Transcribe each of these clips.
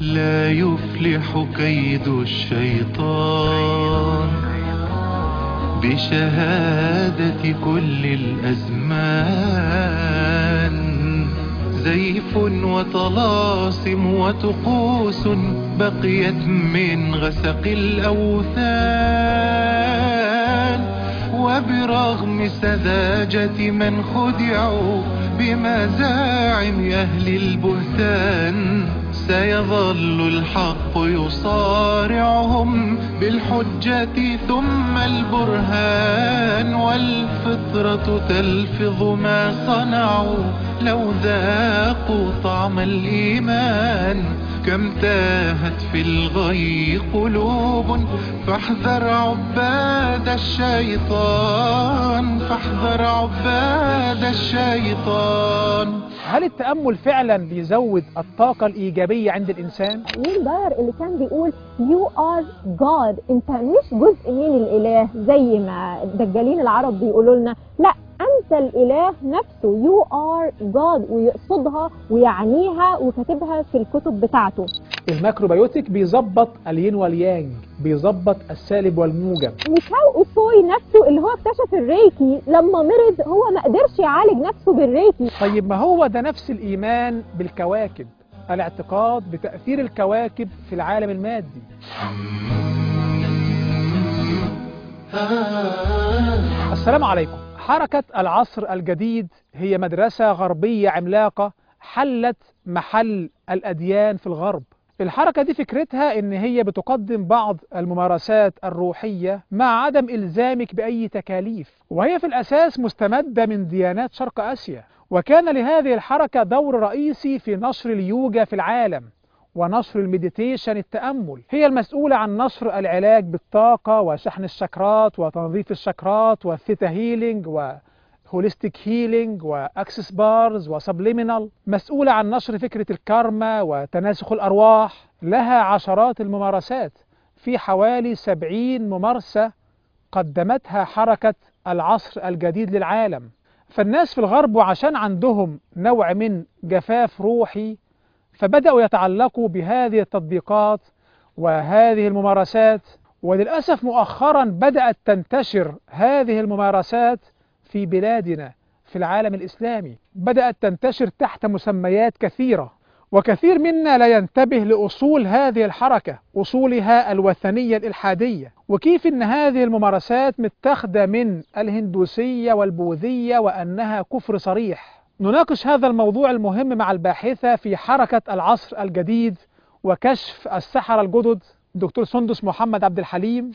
لا يفلح كيد الشيطان بشهادة كل الأزمان زيف وطلاسم وطقوس بقيت من غسق الأوثان وبرغم سذاجة من خدعوا بمزاعم أهل البهتان سيظل الحق يصارعهم بالحجة ثم البرهان والفطرة تلفظ ما صنعوا لو ذاقوا طعم الإيمان كم تاهت في الغي قلوب فاحذر عباد الشيطان فاحذر عباد الشيطان هل التأمل فعلا بيزود الطاقة الإيجابية عند الإنسان؟ مين داير اللي كان بيقول you are God انت مش جزء من الاله زي ما الدجالين العرب بيقولوا لنا لا انت الاله نفسه you are God ويقصدها ويعنيها وكاتبها في الكتب بتاعته الماكروبيوتيك بيظبط الين واليانج بيظبط السالب والموجب وشاو اوسوي نفسه اللي هو اكتشف الريكي لما مرض هو ما قدرش يعالج نفسه بالريكي طيب ما هو ده نفس الإيمان بالكواكب الاعتقاد بتأثير الكواكب في العالم المادي السلام عليكم حركة العصر الجديد هي مدرسة غربية عملاقة حلت محل الأديان في الغرب الحركة دي فكرتها ان هي بتقدم بعض الممارسات الروحية مع عدم الزامك بأي تكاليف وهي في الأساس مستمدة من ديانات شرق آسيا وكان لهذه الحركة دور رئيسي في نشر اليوجا في العالم ونشر المديتيشن التأمل هي المسؤولة عن نشر العلاج بالطاقة وشحن الشكرات وتنظيف الشكرات والثيتا هيلينج و هوليستيك هيلينج واكسس بارز وسبليمينال مسؤولة عن نشر فكرة الكارما وتناسخ الأرواح لها عشرات الممارسات في حوالي سبعين ممارسة قدمتها حركة العصر الجديد للعالم فالناس في الغرب وعشان عندهم نوع من جفاف روحي فبدأوا يتعلقوا بهذه التطبيقات وهذه الممارسات وللأسف مؤخرا بدأت تنتشر هذه الممارسات في بلادنا في العالم الإسلامي بدأت تنتشر تحت مسميات كثيرة وكثير منا لا ينتبه لأصول هذه الحركة أصولها الوثنية الإلحادية وكيف أن هذه الممارسات متخذة من الهندوسية والبوذية وأنها كفر صريح نناقش هذا الموضوع المهم مع الباحثة في حركة العصر الجديد وكشف السحرة الجدد دكتور سندس محمد عبد الحليم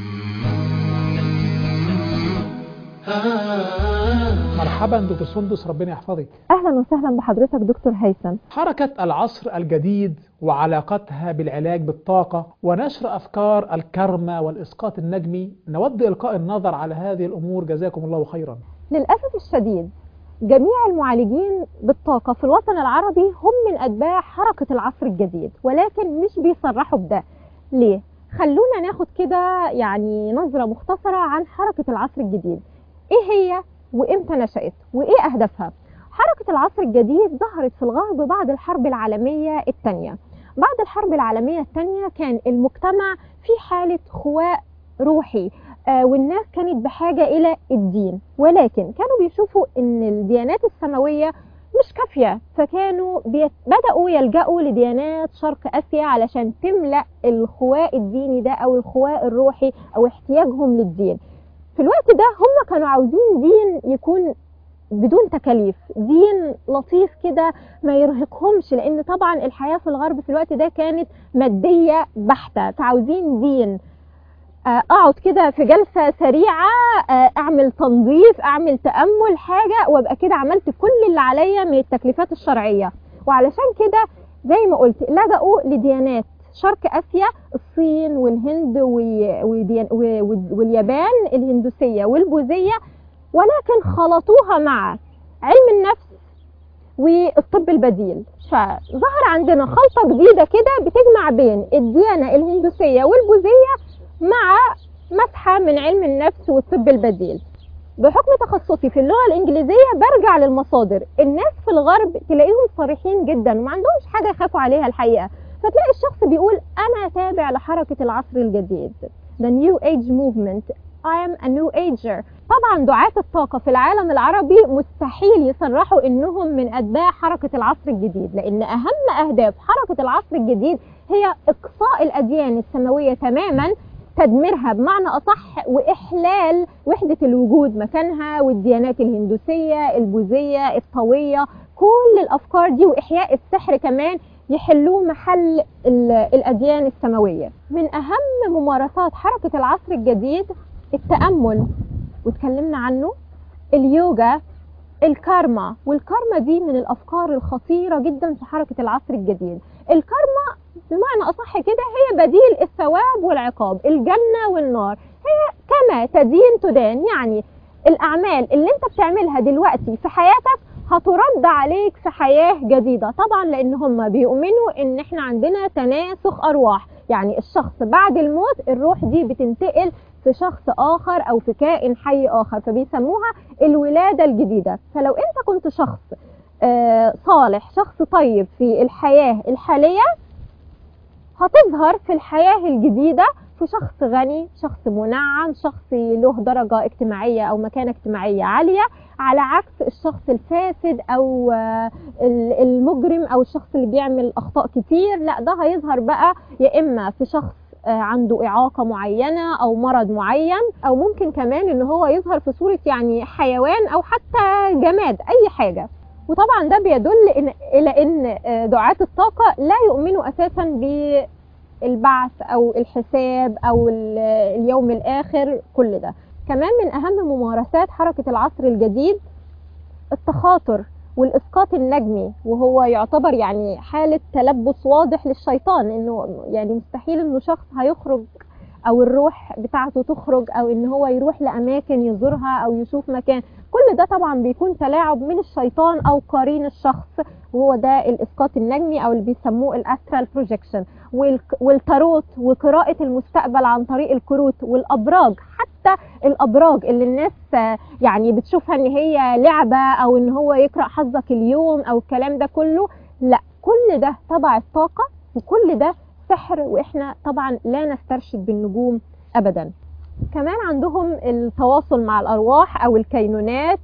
مرحبا دكتور سندس ربنا يحفظك اهلا وسهلا بحضرتك دكتور هيثم حركة العصر الجديد وعلاقتها بالعلاج بالطاقة ونشر أفكار الكرمة والإسقاط النجمي نود إلقاء النظر على هذه الأمور جزاكم الله خيرا للاسف الشديد جميع المعالجين بالطاقة في الوطن العربي هم من أتباع حركة العصر الجديد ولكن مش بيصرحوا بده ليه؟ خلونا ناخد كده يعني نظرة مختصرة عن حركة العصر الجديد ايه هي وامتى نشأت وايه اهدافها حركة العصر الجديد ظهرت في الغرب بعد الحرب العالمية الثانية بعد الحرب العالمية الثانية كان المجتمع في حالة خواء روحي آه والناس كانت بحاجة إلى الدين ولكن كانوا بيشوفوا إن الديانات السماوية مش كافية فكانوا بيت... بدأوا يلجأوا لديانات شرق آسيا علشان تملأ الخواء الديني ده أو الخواء الروحي أو احتياجهم للدين في الوقت ده هم كانوا عاوزين دين يكون بدون تكاليف دين لطيف كده ما يرهقهمش لان طبعا الحياه في الغرب في الوقت ده كانت ماديه بحته فعاوزين دين اقعد كده في جلسه سريعه اعمل تنظيف اعمل تامل حاجه وابقى كده عملت كل اللي عليا من التكليفات الشرعيه وعلشان كده زي ما قلت لجأوا لديانات شرق اسيا الصين والهند واليابان الهندوسيه والبوذيه ولكن خلطوها مع علم النفس والطب البديل فظهر عندنا خلطه جديده كده بتجمع بين الديانه الهندوسيه والبوذيه مع مسحه من علم النفس والطب البديل بحكم تخصصي في اللغه الانجليزيه برجع للمصادر الناس في الغرب تلاقيهم صريحين جدا وما عندهمش حاجه يخافوا عليها الحقيقه فتلاقي الشخص بيقول انا تابع لحركه العصر الجديد the new age movement I am a new ager طبعا دعاة الطاقة في العالم العربي مستحيل يصرحوا انهم من اتباع حركة العصر الجديد لان اهم اهداف حركة العصر الجديد هي اقصاء الاديان السماوية تماما تدميرها بمعنى اصح واحلال وحدة الوجود مكانها والديانات الهندوسية البوذية الطوية كل الافكار دي واحياء السحر كمان يحلوه محل ال- الاديان السماويه من اهم ممارسات حركه العصر الجديد التامل واتكلمنا عنه اليوجا الكارما والكارما دي من الافكار الخطيره جدا في حركه العصر الجديد الكارما بمعنى اصح كده هي بديل الثواب والعقاب الجنه والنار هي كما تدين تدان يعني الاعمال اللي انت بتعملها دلوقتي في حياتك هترد عليك في حياه جديده طبعا لان هم بيؤمنوا ان احنا عندنا تناسخ ارواح يعني الشخص بعد الموت الروح دي بتنتقل في شخص اخر او في كائن حي اخر فبيسموها الولاده الجديده فلو انت كنت شخص آه، صالح شخص طيب في الحياه الحاليه هتظهر في الحياه الجديده في شخص غني شخص منعم شخص له درجه اجتماعيه او مكانه اجتماعيه عاليه على عكس الشخص الفاسد او آه، ال- المجرم او الشخص اللي بيعمل اخطاء كتير لا ده هيظهر بقى يا اما في شخص آه، عنده إعاقة معينة أو مرض معين أو ممكن كمان إن هو يظهر في صورة يعني حيوان أو حتى جماد أي حاجة وطبعا ده بيدل إن إلى إن آه، دعاة الطاقة لا يؤمنوا أساسا بالبعث أو الحساب أو ال- اليوم الآخر كل ده كمان من أهم ممارسات حركة العصر الجديد التخاطر والاسقاط النجمي وهو يعتبر يعني حاله تلبس واضح للشيطان انه يعني مستحيل انه شخص هيخرج او الروح بتاعته تخرج او ان هو يروح لاماكن يزورها او يشوف مكان كل ده طبعا بيكون تلاعب من الشيطان او قرين الشخص وهو ده الاسقاط النجمي او اللي بيسموه الاسترال بروجيكشن والتاروت وقراءه المستقبل عن طريق الكروت والابراج حتى الابراج اللي الناس آه، يعني بتشوفها ان هي لعبه او ان هو يقرا حظك اليوم او الكلام ده كله لا كل ده تبع الطاقه وكل ده سحر واحنا طبعا لا نسترشد بالنجوم ابدا كمان عندهم التواصل مع الارواح او الكينونات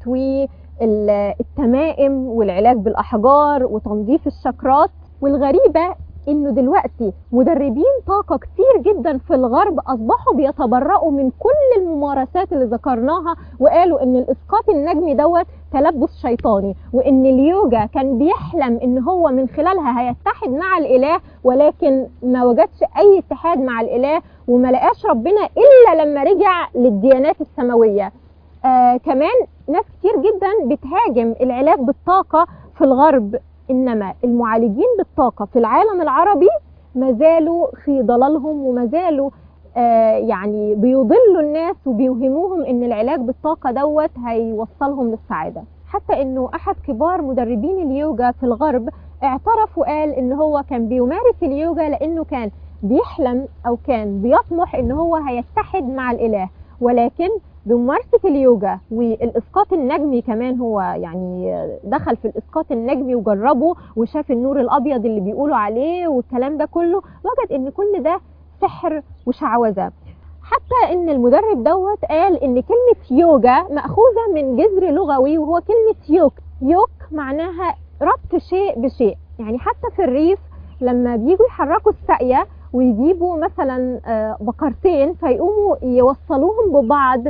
والتمائم والعلاج بالاحجار وتنظيف الشكرات والغريبه انه دلوقتي مدربين طاقه كتير جدا في الغرب اصبحوا بيتبرؤوا من كل الممارسات اللي ذكرناها وقالوا ان الاسقاط النجمي دوت تلبس شيطاني وان اليوجا كان بيحلم ان هو من خلالها هيتحد مع الاله ولكن ما وجدش اي اتحاد مع الاله وما لقاش ربنا الا لما رجع للديانات السماويه آه كمان ناس كتير جدا بتهاجم العلاج بالطاقه في الغرب انما المعالجين بالطاقه في العالم العربي ما زالوا في ضلالهم وما زالوا آه يعني بيضلوا الناس وبيوهموهم ان العلاج بالطاقه دوت هيوصلهم للسعاده حتى انه احد كبار مدربين اليوجا في الغرب اعترف وقال ان هو كان بيمارس اليوجا لانه كان بيحلم او كان بيطمح ان هو هيتحد مع الاله ولكن بممارسة اليوجا والإسقاط النجمي كمان هو يعني دخل في الإسقاط النجمي وجربه وشاف النور الأبيض اللي بيقولوا عليه والكلام ده كله وجد إن كل ده سحر وشعوذة حتى إن المدرب دوت قال إن كلمة يوجا مأخوذة من جذر لغوي وهو كلمة يوك يوك معناها ربط شيء بشيء يعني حتى في الريف لما بيجوا يحركوا الساقية ويجيبوا مثلا آه، بقرتين فيقوموا يوصلوهم ببعض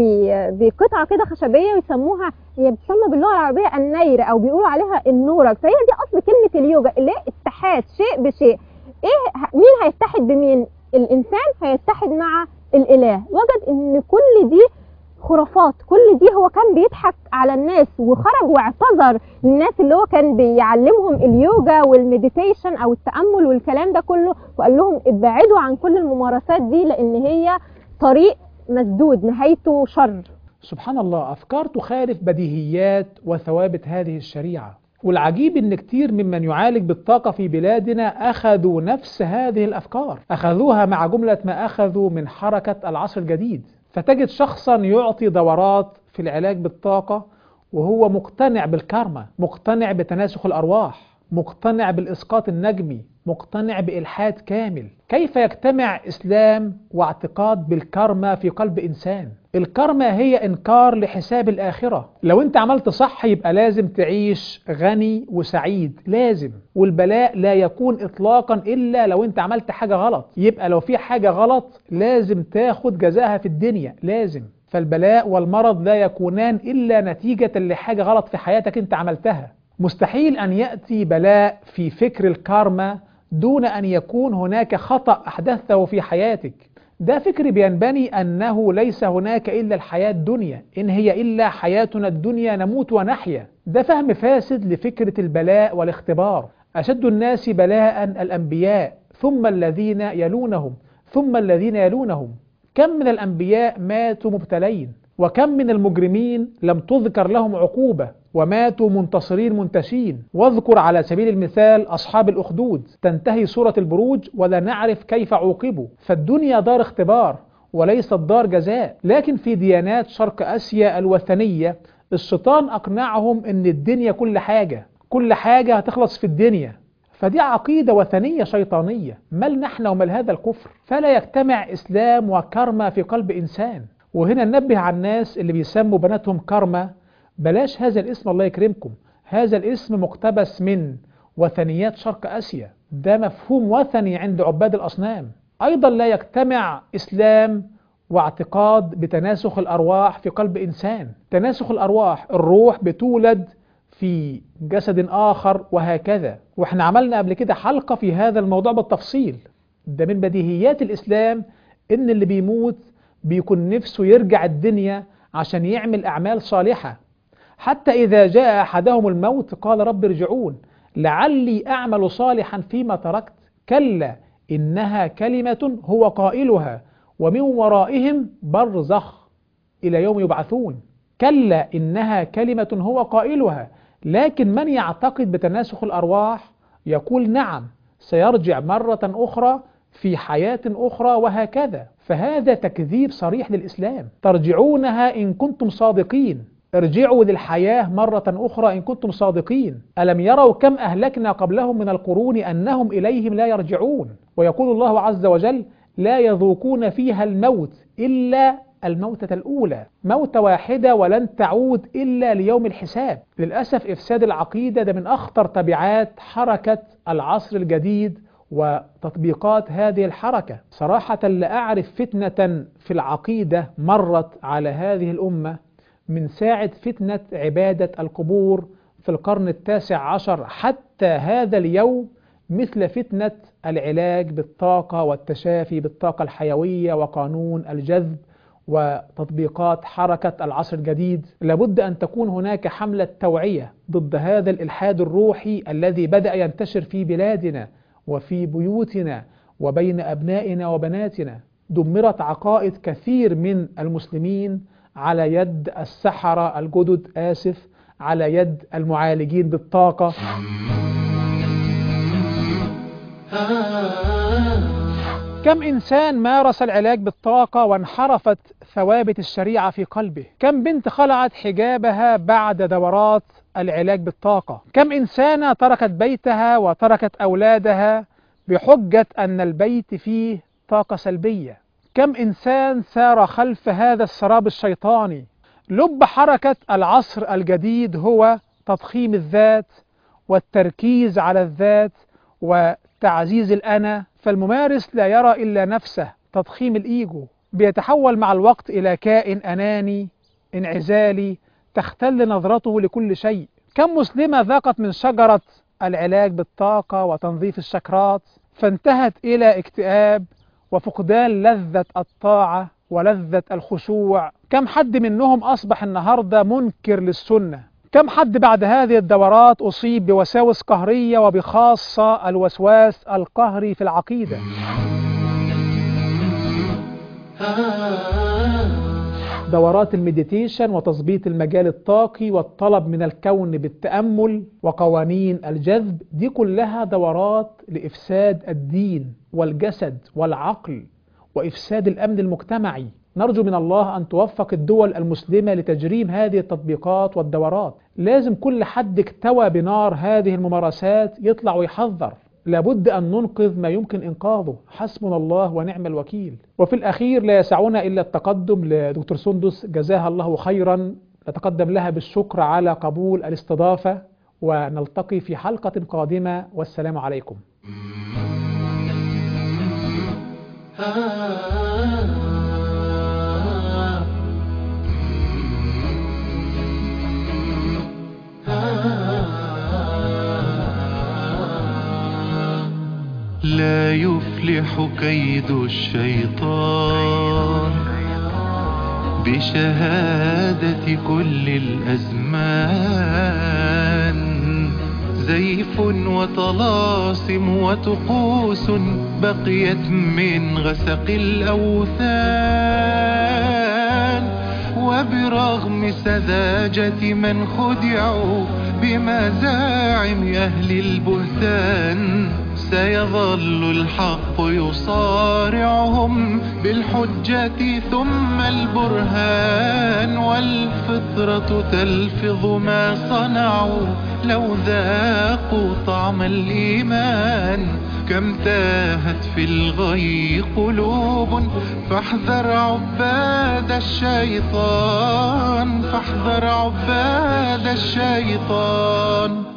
ب- بقطعه كده خشبيه ويسموها هي بتسمى باللغه العربيه النير او بيقولوا عليها النورج فهي دي اصل كلمه اليوجا اللي هي اتحاد شيء بشيء ايه ه- مين هيتحد بمين الانسان هيتحد مع الاله وجد ان كل دي خرافات كل دي هو كان بيضحك على الناس وخرج واعتذر للناس اللي هو كان بيعلمهم اليوجا والمديتيشن او التامل والكلام ده كله وقال لهم ابعدوا عن كل الممارسات دي لان هي طريق مسدود نهايته شر سبحان الله أفكار تخالف بديهيات وثوابت هذه الشريعة والعجيب ان كتير ممن يعالج بالطاقة في بلادنا اخذوا نفس هذه الافكار اخذوها مع جملة ما اخذوا من حركة العصر الجديد فتجد شخصا يعطي دورات في العلاج بالطاقة وهو مقتنع بالكارما مقتنع بتناسخ الارواح مقتنع بالإسقاط النجمي مقتنع بإلحاد كامل كيف يجتمع إسلام واعتقاد بالكرمة في قلب إنسان الكرمة هي إنكار لحساب الآخرة لو أنت عملت صح يبقى لازم تعيش غني وسعيد لازم والبلاء لا يكون إطلاقا إلا لو أنت عملت حاجة غلط يبقى لو في حاجة غلط لازم تاخد جزاها في الدنيا لازم فالبلاء والمرض لا يكونان إلا نتيجة لحاجة غلط في حياتك أنت عملتها مستحيل أن يأتي بلاء في فكر الكارما دون أن يكون هناك خطأ أحدثه في حياتك ده فكر بينبني أنه ليس هناك إلا الحياة الدنيا إن هي إلا حياتنا الدنيا نموت ونحيا ده فهم فاسد لفكرة البلاء والاختبار أشد الناس بلاء الأنبياء ثم الذين يلونهم ثم الذين يلونهم كم من الأنبياء ماتوا مبتلين وكم من المجرمين لم تذكر لهم عقوبة وماتوا منتصرين منتشين واذكر على سبيل المثال أصحاب الأخدود تنتهي سورة البروج ولا نعرف كيف عوقبوا فالدنيا دار اختبار وليست دار جزاء لكن في ديانات شرق أسيا الوثنية الشيطان أقنعهم أن الدنيا كل حاجة كل حاجة هتخلص في الدنيا فدي عقيدة وثنية شيطانية مال نحن ومال هذا الكفر فلا يجتمع إسلام وكرمة في قلب إنسان وهنا ننبه على الناس اللي بيسموا بناتهم كرمة بلاش هذا الاسم الله يكرمكم هذا الاسم مقتبس من وثنيات شرق أسيا ده مفهوم وثني عند عباد الأصنام أيضا لا يجتمع إسلام واعتقاد بتناسخ الأرواح في قلب إنسان تناسخ الأرواح الروح بتولد في جسد آخر وهكذا وإحنا عملنا قبل كده حلقة في هذا الموضوع بالتفصيل ده من بديهيات الإسلام إن اللي بيموت بيكون نفسه يرجع الدنيا عشان يعمل أعمال صالحة حتى إذا جاء أحدهم الموت قال رب ارجعون لعلي أعمل صالحا فيما تركت كلا إنها كلمة هو قائلها ومن ورائهم برزخ إلى يوم يبعثون كلا إنها كلمة هو قائلها لكن من يعتقد بتناسخ الأرواح يقول نعم سيرجع مرة أخرى في حياة أخرى وهكذا فهذا تكذيب صريح للإسلام ترجعونها إن كنتم صادقين ارجعوا للحياة مرة أخرى إن كنتم صادقين ألم يروا كم أهلكنا قبلهم من القرون أنهم إليهم لا يرجعون ويقول الله عز وجل لا يذوقون فيها الموت إلا الموتة الأولى موتة واحدة ولن تعود إلا ليوم الحساب للأسف إفساد العقيدة ده من أخطر تبعات حركة العصر الجديد وتطبيقات هذه الحركة صراحة لا أعرف فتنة في العقيدة مرت على هذه الأمة من ساعة فتنة عبادة القبور في القرن التاسع عشر حتى هذا اليوم مثل فتنة العلاج بالطاقة والتشافي بالطاقة الحيوية وقانون الجذب وتطبيقات حركة العصر الجديد لابد أن تكون هناك حملة توعية ضد هذا الإلحاد الروحي الذي بدأ ينتشر في بلادنا وفي بيوتنا وبين أبنائنا وبناتنا دمرت عقائد كثير من المسلمين على يد السحرة الجدد آسف على يد المعالجين بالطاقة كم إنسان مارس العلاج بالطاقة وانحرفت ثوابت الشريعة في قلبه كم بنت خلعت حجابها بعد دورات العلاج بالطاقة كم إنسانة تركت بيتها وتركت أولادها بحجة أن البيت فيه طاقة سلبية كم إنسان سار خلف هذا السراب الشيطاني لب حركة العصر الجديد هو تضخيم الذات والتركيز على الذات وتعزيز الأنا فالممارس لا يرى إلا نفسه تضخيم الإيجو بيتحول مع الوقت إلى كائن أناني انعزالي تختل نظرته لكل شيء كم مسلمة ذاقت من شجرة العلاج بالطاقة وتنظيف الشكرات فانتهت إلى اكتئاب وفقدان لذة الطاعة ولذة الخشوع كم حد منهم أصبح النهاردة منكر للسنة كم حد بعد هذه الدورات أصيب بوساوس قهرية وبخاصة الوسواس القهري في العقيدة دورات المديتيشن وتظبيط المجال الطاقي والطلب من الكون بالتأمل وقوانين الجذب دي كلها دورات لإفساد الدين والجسد والعقل وإفساد الأمن المجتمعي نرجو من الله أن توفق الدول المسلمة لتجريم هذه التطبيقات والدورات لازم كل حد اكتوى بنار هذه الممارسات يطلع ويحذر لابد أن ننقذ ما يمكن إنقاذه حسبنا الله ونعم الوكيل وفي الأخير لا يسعنا إلا التقدم لدكتور سندس جزاها الله خيرا نتقدم لها بالشكر على قبول الاستضافة ونلتقي في حلقة قادمة والسلام عليكم لا يفلح كيد الشيطان بشهادة كل الأزمان زيف وطلاسم وطقوس بقيت من غسق الأوثان وبرغم سذاجة من خدعوا بمزاعم أهل البهتان سيظل الحق يصارعهم بالحجة ثم البرهان والفطرة تلفظ ما صنعوا لو ذاقوا طعم الإيمان كم تاهت في الغي قلوب فاحذر عباد الشيطان فاحذر عباد الشيطان